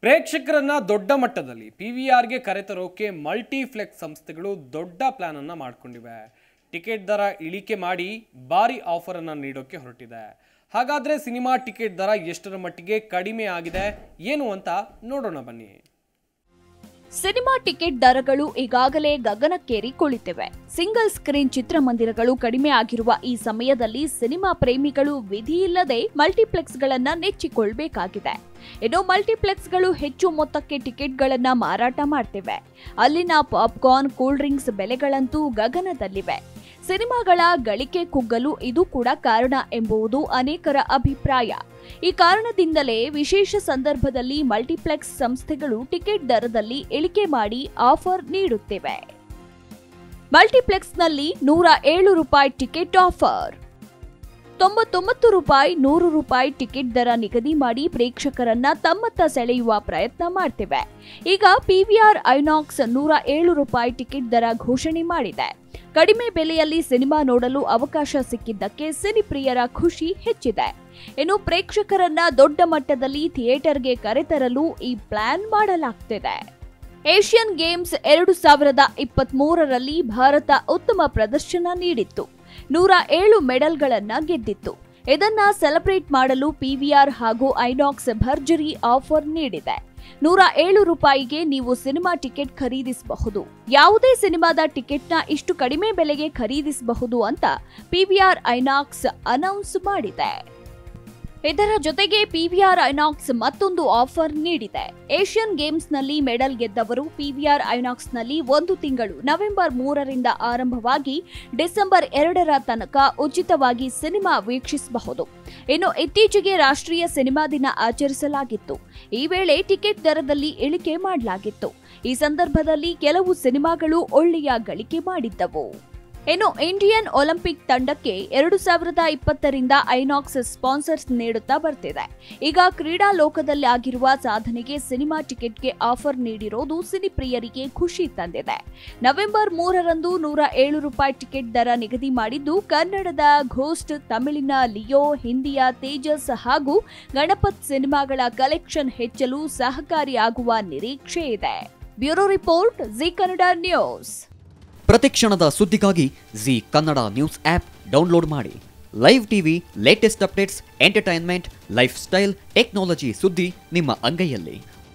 ಪ್ರೇಕ್ಷಕರನ್ನ ದೊಡ್ಡ ಮಟ್ಟದಲ್ಲಿ P V ಆರ್ಗೆ ಕರೆತರೋಕೆ ಮಲ್ಟಿಫ್ಲೆಕ್ಸ್ ಸಂಸ್ಥೆಗಳು ದೊಡ್ಡ ಪ್ಲಾನ್ ಅನ್ನ ಮಾಡ್ಕೊಂಡಿವೆ ಟಿಕೆಟ್ ದರ ಇಳಿಕೆ ಮಾಡಿ ಭಾರಿ ಆಫರ್ ಅನ್ನ ನೀಡೋಕೆ ಹೊರಟಿದೆ ಹಾಗಾದ್ರೆ ಸಿನಿಮಾ ಟಿಕೆಟ್ ದರ ಎಷ್ಟರ ಮಟ್ಟಿಗೆ ಕಡಿಮೆ ಆಗಿದೆ ಏನು ಅಂತ ನೋಡೋಣ ಬನ್ನಿ ಸಿನಿಮಾ ಟಿಕೆಟ್ ದರಗಳು ಈಗಾಗಲೇ ಗಗನಕ್ಕೇರಿ ಕುಳಿತಿವೆ ಸಿಂಗಲ್ ಸ್ಕ್ರೀನ್ ಚಿತ್ರಮಂದಿರಗಳು ಕಡಿಮೆ ಆಗಿರುವ ಈ ಸಮಯದಲ್ಲಿ ಸಿನಿಮಾ ಪ್ರೇಮಿಗಳು ವಿಧಿಯಿಲ್ಲದೆ ಮಲ್ಟಿಪ್ಲೆಕ್ಸ್ಗಳನ್ನ ನೆಚ್ಚಿಕೊಳ್ಬೇಕಾಗಿದೆ ಇನ್ನು ಮಲ್ಟಿಪ್ಲೆಕ್ಸ್ಗಳು ಹೆಚ್ಚು ಮೊತ್ತಕ್ಕೆ ಟಿಕೆಟ್ಗಳನ್ನ ಮಾರಾಟ ಮಾಡ್ತಿವೆ ಅಲ್ಲಿನ ಪಾಪ್ಕಾರ್ನ್ ಕೂಲ್ ಡ್ರಿಂಕ್ಸ್ ಬೆಲೆಗಳಂತೂ ಗಗನದಲ್ಲಿವೆ ಸಿನಿಮಾಗಳ ಗಳಿಕೆ ಕುಗ್ಗಲು ಇದು ಕೂಡ ಕಾರಣ ಎಂಬುದು ಅನೇಕರ ಅಭಿಪ್ರಾಯ ಈ ಕಾರಣದಿಂದಲೇ ವಿಶೇಷ ಸಂದರ್ಭದಲ್ಲಿ ಮಲ್ಟಿಪ್ಲೆಕ್ಸ್ ಸಂಸ್ಥೆಗಳು ಟಿಕೆಟ್ ದರದಲ್ಲಿ ಇಳಿಕೆ ಮಾಡಿ ಆಫರ್ ನೀಡುತ್ತಿವೆ ಮಲ್ಟಿಪ್ಲೆಕ್ಸ್ನಲ್ಲಿ ನೂರ ಏಳು ರೂಪಾಯಿ ಟಿಕೆಟ್ ಆಫರ್ ತೊಂಬತ್ತೊಂಬತ್ತು ರೂಪಾಯಿ ನೂರು ರೂಪಾಯಿ ಟಿಕೆಟ್ ದರ ನಿಗದಿ ಮಾಡಿ ಪ್ರೇಕ್ಷಕರನ್ನ ತಮ್ಮತ್ತ ಸೆಳೆಯುವ ಪ್ರಯತ್ನ ಮಾಡ್ತಿವೆ ಈಗ ಪಿವಿಆರ್ ಐನಾಕ್ಸ್ ನೂರ ಏಳು ರೂಪಾಯಿ ಟಿಕೆಟ್ ದರ ಘೋಷಣೆ ಮಾಡಿದೆ ಕಡಿಮೆ ಬೆಲೆಯಲ್ಲಿ ಸಿನಿಮಾ ನೋಡಲು ಅವಕಾಶ ಸಿಕ್ಕಿದ್ದಕ್ಕೆ ಸಿನಿಪ್ರಿಯರ ಖುಷಿ ಹೆಚ್ಚಿದೆ ಇನ್ನು ಪ್ರೇಕ್ಷಕರನ್ನ ದೊಡ್ಡ ಮಟ್ಟದಲ್ಲಿ ಥಿಯೇಟರ್ಗೆ ಕರೆತರಲು ಈ ಪ್ಲಾನ್ ಮಾಡಲಾಗ್ತಿದೆ ಏಷ್ಯನ್ ಗೇಮ್ಸ್ ಎರಡು ಸಾವಿರದ ಇಪ್ಪತ್ತ್ ಮೂರರಲ್ಲಿ ಭಾರತ ಉತ್ತಮ ಪ್ರದರ್ಶನ ನೀಡಿತ್ತು ನೂರ ಏಳು ಮೆಡಲ್ಗಳನ್ನ ಗೆದ್ದಿತ್ತು ಇದನ್ನ ಸೆಲೆಬ್ರೇಟ್ ಮಾಡಲು ಪಿವಿಆರ್ ಹಾಗೂ ಐನಾಕ್ಸ್ ಭರ್ಜರಿ ಆಫರ್ ನೀಡಿದೆ ನೂರ ಏಳು ರೂಪಾಯಿಗೆ ನೀವು ಸಿನಿಮಾ ಟಿಕೆಟ್ ಖರೀದಿಸಬಹುದು ಯಾವುದೇ ಸಿನಿಮಾದ ಟಿಕೆಟ್ನ ಇಷ್ಟು ಕಡಿಮೆ ಬೆಲೆಗೆ ಖರೀದಿಸಬಹುದು ಅಂತ ಪಿವಿಆರ್ ಐನಾಕ್ಸ್ ಅನೌನ್ಸ್ ಮಾಡಿದೆ ಇದರ ಜೊತೆಗೆ ಪಿವಿಆರ್ ಐನಾಕ್ಸ್ ಮತ್ತೊಂದು ಆಫರ್ ನೀಡಿದೆ ಏಷ್ಯನ್ ಗೇಮ್ಸ್ನಲ್ಲಿ ಮೆಡಲ್ ಗೆದ್ದವರು ಪಿವಿಆರ್ ಐನಾಕ್ಸ್ನಲ್ಲಿ ಒಂದು ತಿಂಗಳು ನವೆಂಬರ್ ಮೂರರಿಂದ ಆರಂಭವಾಗಿ ಡಿಸೆಂಬರ್ ಎರಡರ ತನಕ ಉಚಿತವಾಗಿ ಸಿನಿಮಾ ವೀಕ್ಷಿಸಬಹುದು ಇನ್ನು ಇತ್ತೀಚೆಗೆ ರಾಷ್ಟ್ರೀಯ ಸಿನಿಮಾ ದಿನ ಆಚರಿಸಲಾಗಿತ್ತು ಈ ವೇಳೆ ಟಿಕೆಟ್ ದರದಲ್ಲಿ ಇಳಿಕೆ ಮಾಡಲಾಗಿತ್ತು ಈ ಸಂದರ್ಭದಲ್ಲಿ ಕೆಲವು ಸಿನಿಮಾಗಳು ಒಳ್ಳೆಯ ಗಳಿಕೆ ಮಾಡಿದ್ದವು ಇನ್ನು ಇಂಡಿಯನ್ ಒಲಿಂಪಿಕ್ ತಂಡಕ್ಕೆ ಎರಡು ಸಾವಿರದ ಇಪ್ಪತ್ತರಿಂದ ಐನಾಕ್ಸ್ ಸ್ಪಾನ್ಸರ್ಸ್ ನೀಡುತ್ತಾ ಬರ್ತಿದೆ ಈಗ ಕ್ರೀಡಾ ಲೋಕದಲ್ಲಿ ಆಗಿರುವ ಸಾಧನೆಗೆ ಸಿನಿಮಾ ಟಿಕೆಟ್ಗೆ ಆಫರ್ ನೀಡಿರೋದು ಸಿನಿಪ್ರಿಯರಿಗೆ ಖುಷಿ ತಂದಿದೆ ನವೆಂಬರ್ ಮೂರರಂದು ನೂರ ಏಳು ರೂಪಾಯಿ ಟಿಕೆಟ್ ದರ ನಿಗದಿ ಮಾಡಿದ್ದು ಕನ್ನಡದ ಘೋಸ್ಟ್ ತಮಿಳಿನ ಲಿಯೋ ಹಿಂದಿಯ ತೇಜಸ್ ಹಾಗೂ ಗಣಪತ್ ಸಿನಿಮಾಗಳ ಕಲೆಕ್ಷನ್ ಹೆಚ್ಚಲು ಸಹಕಾರಿಯಾಗುವ ನಿರೀಕ್ಷೆ ಇದೆ bureau report Zee Kannada news ಪ್ರತಿಕ್ಷಣದ ಸುದ್ದಿಗಾಗಿ Zee Kannada news app download ಮಾಡಿ live TV latest updates entertainment lifestyle technology ಸುದ್ದಿ ನಿಮ್ಮ ಅಂಗೈಯಲ್ಲಿ